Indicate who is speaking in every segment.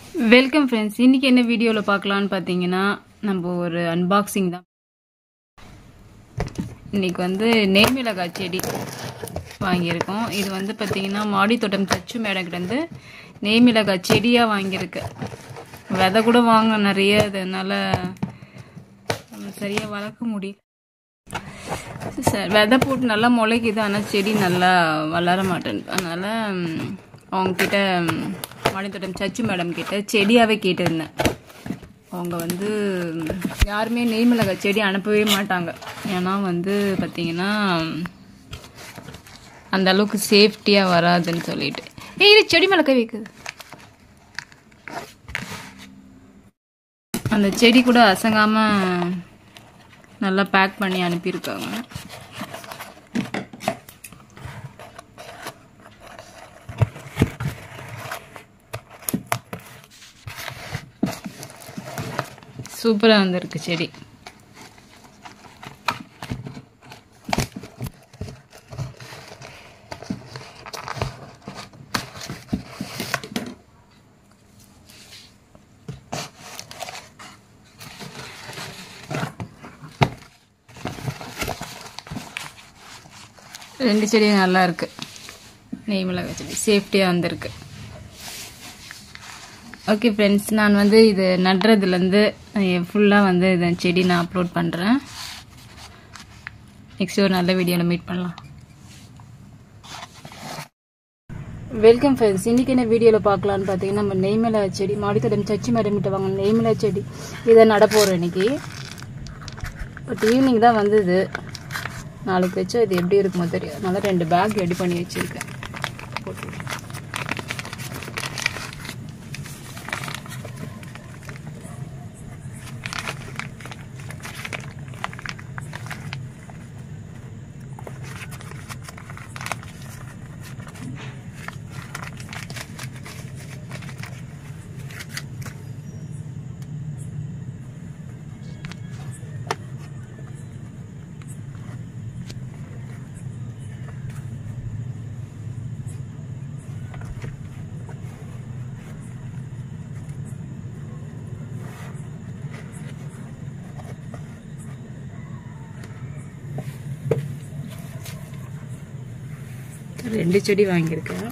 Speaker 1: welcome friends இன்னைக்கு என்ன வீடியோவில் பார்க்கலான்னு பார்த்தீங்கன்னா நம்ம ஒரு அன்பாக்சிங் தான் இன்னைக்கு வந்து நெய்மிளகாய் செடி வாங்கியிருக்கோம் இது வந்து பார்த்தீங்கன்னா மாடி தோட்டம் தச்சு மேடங்கிட்டேருந்து நெய்மிளகாய் செடியாக வாங்கியிருக்கு விதை கூட வாங்க நிறைய அதனால சரியாக வளர்க்க முடியல சார் விதை போட்டு நல்லா முளைக்குது ஆனால் செடி நல்லா வளர மாட்டேன் அதனால் அவங்கக்கிட்ட மாடித்தோட்டம் சச்சு மேடம் கிட்ட செடியாகவே கேட்டிருந்தேன் அவங்க வந்து யாருமே நெய் மிளகாய் செடி அனுப்பவே மாட்டாங்க ஏன்னா வந்து பார்த்தீங்கன்னா அந்த அளவுக்கு சேஃப்டியாக வராதுன்னு சொல்லிட்டு ஏய் இது செடி மிளகாய் கை வைக்குது அந்த செடி கூட அசங்காமல் நல்லா பேக் பண்ணி அனுப்பியிருக்காங்க சூப்பராக வந்திருக்கு செடி ரெண்டு செடியும் நல்லா இருக்கு நெய் மிளகாய் செடி சேஃப்டியாக வந்திருக்கு ஓகே ஃப்ரெண்ட்ஸ் நான் வந்து இது நடுறதுலேருந்து ஃபுல்லாக வந்து இந்த செடி நான் அப்லோட் பண்ணுறேன் நெக்ஸ்ட் ஒரு நல்ல வீடியோவில் மீட் பண்ணலாம் வெல்கம் ஃப்ரெண்ட்ஸ் இன்றைக்கி என்ன வீடியோவில் பார்க்கலான்னு பார்த்தீங்கன்னா நம்ம நெய்மிளா செடி மாடித்தடம் சச்சி மேடம் கிட்ட வாங்க நெய்மிளா செடி இதை நட போகிறோம் இன்னைக்கு பட் ஈவினிங் தான் வந்தது நாளைக்கு வச்சா இது எப்படி இருக்குமோ தெரியும் அதனால ரெண்டு பேக் ரெடி பண்ணி வச்சுருக்கேன் போட்டு ரெண்டு செடி வாங்கியிருக்கேன்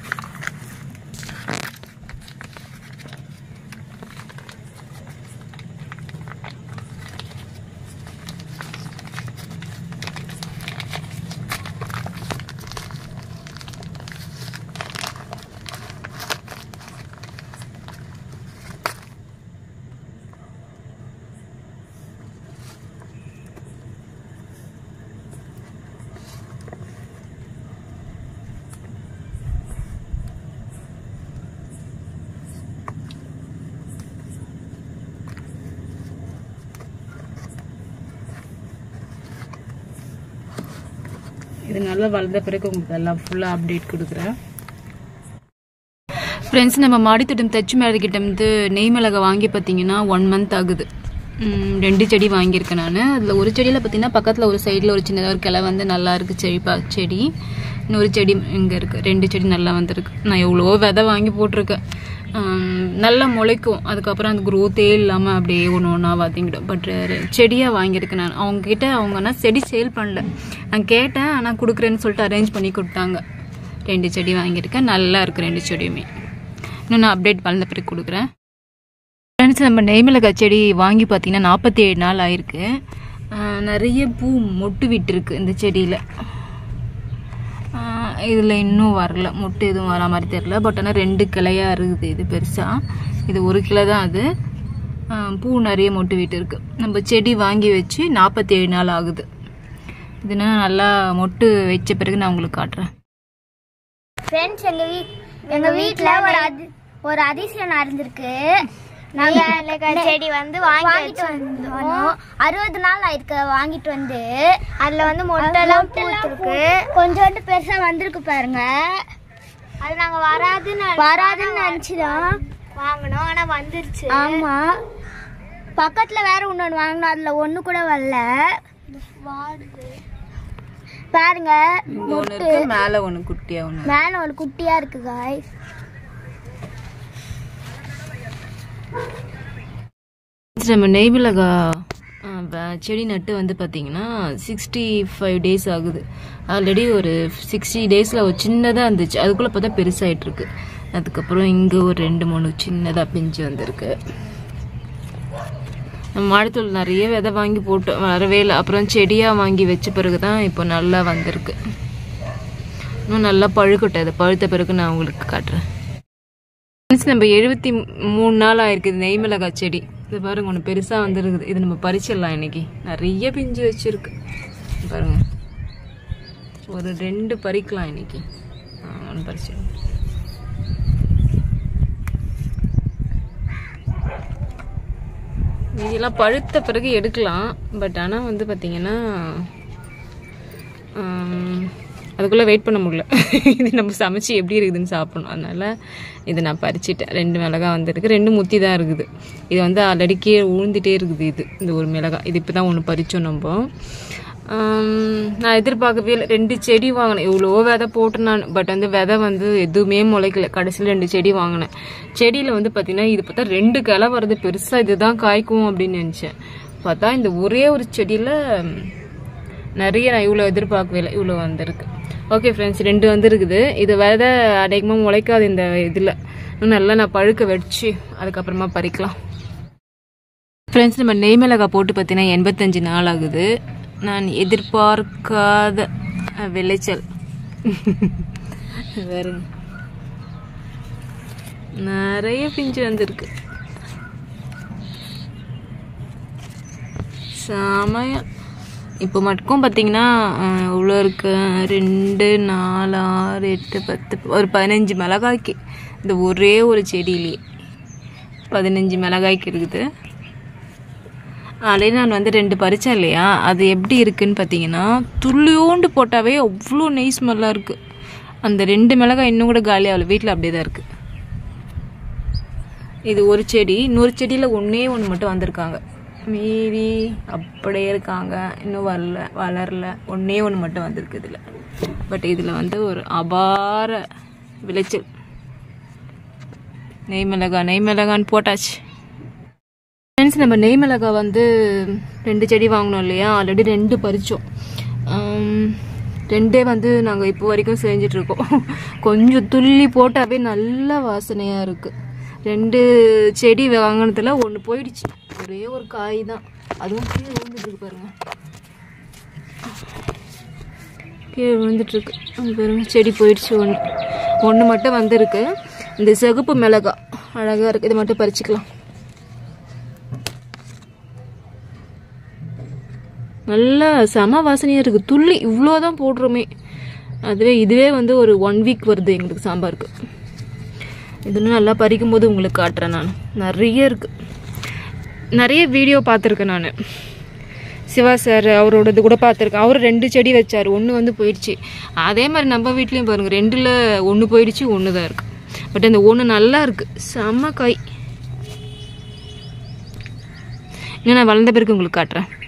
Speaker 1: இது நல்லா வளர்ந்த பிறகு உங்களுக்கு எல்லாம் ஃபுல்லாக அப்டேட் கொடுக்குறேன் ஃப்ரெண்ட்ஸ் நம்ம மாடித்தோட்டம் தச்சு மேடக்கிட்ட வந்து நெய் மிளகா வாங்கி பார்த்தீங்கன்னா ஒன் மந்த் ஆகுது ம், ரெண்டு செடி வாங்கியிருக்கேன் நான் அதில் ஒரு செடியில் பார்த்தீங்கன்னா பக்கத்தில் ஒரு சைடில் ஒரு சின்னதாக ஒரு கிளை வந்து நல்லா இருக்குது செடி பா செடி இன்னொரு செடி இங்கே இருக்குது ரெண்டு செடி நல்லா வந்திருக்கு நான் எவ்வளோ விதை வாங்கி போட்டிருக்கேன் ஆம், நல்லா முளைக்கும் அதுக்கப்புறம் அந்த குரோத்தே இல்லாமல் அப்படியே ஒன்று ஒன்றா வாத்திங்கிடும் பட் செடியாக வாங்கியிருக்கேன் நான் அவங்கக்கிட்ட அவங்கன்னா செடி சேல் பண்ணல நான் கேட்டேன் ஆனால் கொடுக்குறேன்னு சொல்லிட்டு அரேஞ்ச் பண்ணி கொடுத்தாங்க ரெண்டு செடி வாங்கியிருக்கேன் நல்லா இருக்குது ரெண்டு செடியுமே இன்னும் நான் அப்டேட் வளர்ந்த பிறகு கொடுக்குறேன் ஃப்ரெண்ட்ஸ் நம்ம நெய்மிளகாய் செடி வாங்கி பார்த்தீங்கன்னா நாற்பத்தி ஏழு நாள் ஆயிருக்கு ஆஹ் நிறைய பூ மொட்டு விட்டுருக்கு இந்த செடியில் இதில் இன்னும் வரல மொட்டு எதுவும் வர மாதிரி தெரில பட் ஆனால் ரெண்டு கிளையாக இருக்குது இது பெருசாக இது ஒரு கிளை தான் அது ஆஹ் பூ நிறைய மொட்டு விட்டு இருக்கு நம்ம செடி வாங்கி வச்சு நாற்பத்தி ஏழு நாள் ஆகுது இதுனா நல்லா மொட்டு வச்ச பிறகு நான் உங்களுக்கு காட்டுறேன்
Speaker 2: ஃப்ரெண்ட்ஸ் எங்க வீ எங்க வீட்ல ஒரு அதி ஒரு அதிசயம் நடந்திருக்கு நாங்க செடி வந்து வாங்கிட்டு வந்தோம் அறுபது நாள் ஆயிருக்கு வாங்கிட்டு வந்து அதுல வந்து மொட்டெல்லாம் பூத்திருக்கு கொஞ்சோண்டு பெருசா வந்திருக்கு பாருங்க அது நாங்க வராதுன்னு வராதுன்னு நினைச்சுதான் வாங்கினோம் ஆனா வந்துருச்சு ஆமா பக்கத்துல வேற இன்னொன்னு வாங்கினோம் அதுல ஒண்ணு கூட வரல பாருங்க
Speaker 1: இங்க ஒன்று இருக்கு மேலே ஒன்று குட்டியாக ஒன்று
Speaker 2: மேல ஒரு குட்டியா இருக்கு காய்ஸ்
Speaker 1: நம்ம நெய் மிளகா ஆ, வ- செடி நட்டு வந்து பார்த்தீங்கன்னா சிக்ஸ்டி ஃபைவ் டேஸ் ஆகுது ஆல்ரெடி ஒரு சிக்ஸ்டி டேஸில் ஒரு சின்னதாக இருந்துச்சு அதுக்குள்ளே பார்த்தா பெருசாயிட்டு இருக்கு அதுக்கப்புறம் இங்கே ஒரு ரெண்டு மூணு சின்னதாக பிஞ்சு வந்திருக்கு நம்ம மாடித்தூள் நிறைய விதை வாங்கி போட்டு வரவே இல்லை அப்புறம் செடியாக வாங்கி வச்ச பிறகு தான் இப்போ நல்லா வந்திருக்கு இன்னும் நல்லா பழுக்கட்டும் அது பழுத்த பிறகு நான் உங்களுக்கு காட்டுறேன் Friends, நம்ம எழுபத்தி மூணு நாள் ஆயிருக்குது நெய் மிளகாய் செடி இது பாருங்க ஒன்று பெருசாக வந்துருக்குது இது நம்ம பறிச்சிடலாம் இன்னைக்கு நிறைய பிஞ்சு வச்சிருக்கு பாருங்க ஒரு ரெண்டு பறிக்கலாம் இன்னைக்கு ஒன்று பறிச்சிடலாம் இதெல்லாம் பழுத்த பிறகு எடுக்கலாம் பட் ஆனால் வந்து பார்த்தீங்கன்னா ஆம், அதுக்குள்ளே வெயிட் பண்ண முடியல இது நம்ம சமைச்சு எப்படி இருக்குதுன்னு சாப்பிடணும் அதனால இதை நான் பறிச்சிட்டேன் ரெண்டு மிளகாய் வந்திருக்கு ரெண்டு முத்தி தான் இருக்குது இது வந்து ஆல்ரெடி கீழே உழுந்துட்டே இருக்குது இது இந்த ஒரு மிளகாய் இது இப்போ தான் ஒன்று பறித்தோம் நம்ம ஆம், நான் எதிர்பார்க்கவே இல்லை ரெண்டு செடி வாங்கினேன் இவ்வளோ விதை போட்டேன் நான் பட் வந்து விதை வந்து எதுவுமே முளைக்கல கடைசியில் ரெண்டு செடி வாங்கினேன் செடியில் வந்து பார்த்தீங்கன்னா இது பார்த்தா ரெண்டு கிளை வருது பெருசாக இதுதான் காய்க்கும் அப்படின்னு நினச்சேன் பார்த்தா இந்த ஒரே ஒரு செடியில் நிறைய நான் இவ்வளோ எதிர்பார்க்கவே இல்லை இவ்வளோ வந்திருக்கு ஓகே ஃப்ரெண்ட்ஸ் ரெண்டு வந்துருக்குது இது விதை அதிகமாக முளைக்காது இந்த இதில் இன்னும் நல்லா நான் பழுக்க வச்சு அதுக்கப்புறமா பறிக்கலாம் ஃப்ரெண்ட்ஸ் நம்ம நெய் மிளகாய் போட்டு பார்த்தீங்கன்னா எண்பத்தஞ்சு நாள் ஆகுது நான் எதிர்பார்க்காத அஹ், விளைச்சல் வேறுங்க நிறைய பிஞ்சு வந்திருக்கு செமையா இப்போ மட்டும் பார்த்தீங்கன்னா அஹ், இவ்வளோ இருக்கு ரெண்டு நாலு ஆறு எட்டு பத்து ஒரு பதினஞ்சு மிளகாய்க்கு இந்த ஒரே ஒரு செடியிலேயே பதினஞ்சு மிளகாய்க்கு இருக்குது அதிலே நான் வந்து ரெண்டு பறிச்சேன் இல்லையா அது எப்படி இருக்குன்னு பார்த்தீங்கன்னா துள்ளியோண்டு போட்டாவே அவ்வளோ நெய் ஸ்மெல்லாக இருக்குது அந்த ரெண்டு மிளகாய் இன்னும் கூட காலி ஆகல வீட்டில் அப்படியே தான் இருக்குது இது ஒரு செடி இன்னொரு செடியில் ஒன்றே ஒன்று மட்டும் வந்திருக்காங்க மீதி அப்படியே இருக்காங்க இன்னும் வரல வளரல ஒன்றே ஒன்று மட்டும் வந்திருக்கு இதில் பட் இதில் வந்து ஒரு அபார விளைச்சல் நெய் மிளகா நெய் மிளகான்னு போட்டாச்சு ஃப்ரெண்ட்ஸ் நம்ம நெய் மிளகா வந்து ரெண்டு செடி வாங்கினோம் இல்லையா ஆல்ரெடி ரெண்டு பறித்தோம் ரெண்டே வந்து நாங்கள் இப்போ வரைக்கும் செஞ்சிட்ருக்கோம் கொஞ்சம் துள்ளி போட்டாவே நல்ல வாசனையாக இருக்குது ரெண்டு செடி வாங்கினதுல ஒன்று போயிடுச்சு ஒரே ஒரு காய் தான் அதுவும் கீழே விழுந்துட்டு இருக்கு பாருங்க கீழே விழுந்துட்டு இருக்கு அங்க பாருங்க செடி போயிடுச்சு ஒன்று ஒன்று மட்டும் வந்திருக்கு இந்த சிகப்பு மிளகா அழகாக இருக்குது இதை மட்டும் பறிச்சுக்கலாம் நல்ல செம வாசனையாக இருக்குது துள்ளி இவ்வளோ தான் போடுறோமே அதுவே இதுவே வந்து ஒரு ஒன் வீக் வருது எங்களுக்கு சாம்பாருக்கு இதுன்னு நல்லா பறிக்கும் போது உங்களுக்கு காட்டுறேன் நான் நிறைய இருக்குது நிறைய வீடியோ பார்த்துருக்கேன் நான் சிவா சார் அவரோடது கூட பார்த்துருக்கேன் அவர் ரெண்டு செடி வச்சார் ஒன்று வந்து போயிடுச்சு அதே மாதிரி நம்ம வீட்லேயும் பாருங்கள் ரெண்டில் ஒன்று போயிடுச்சு ஒன்று தான் இருக்குது பட் அந்த ஒன்று நல்லா இருக்குது செம்ம காய் இன்னும் நான் வளர்ந்த பிறகு உங்களுக்கு காட்டுறேன்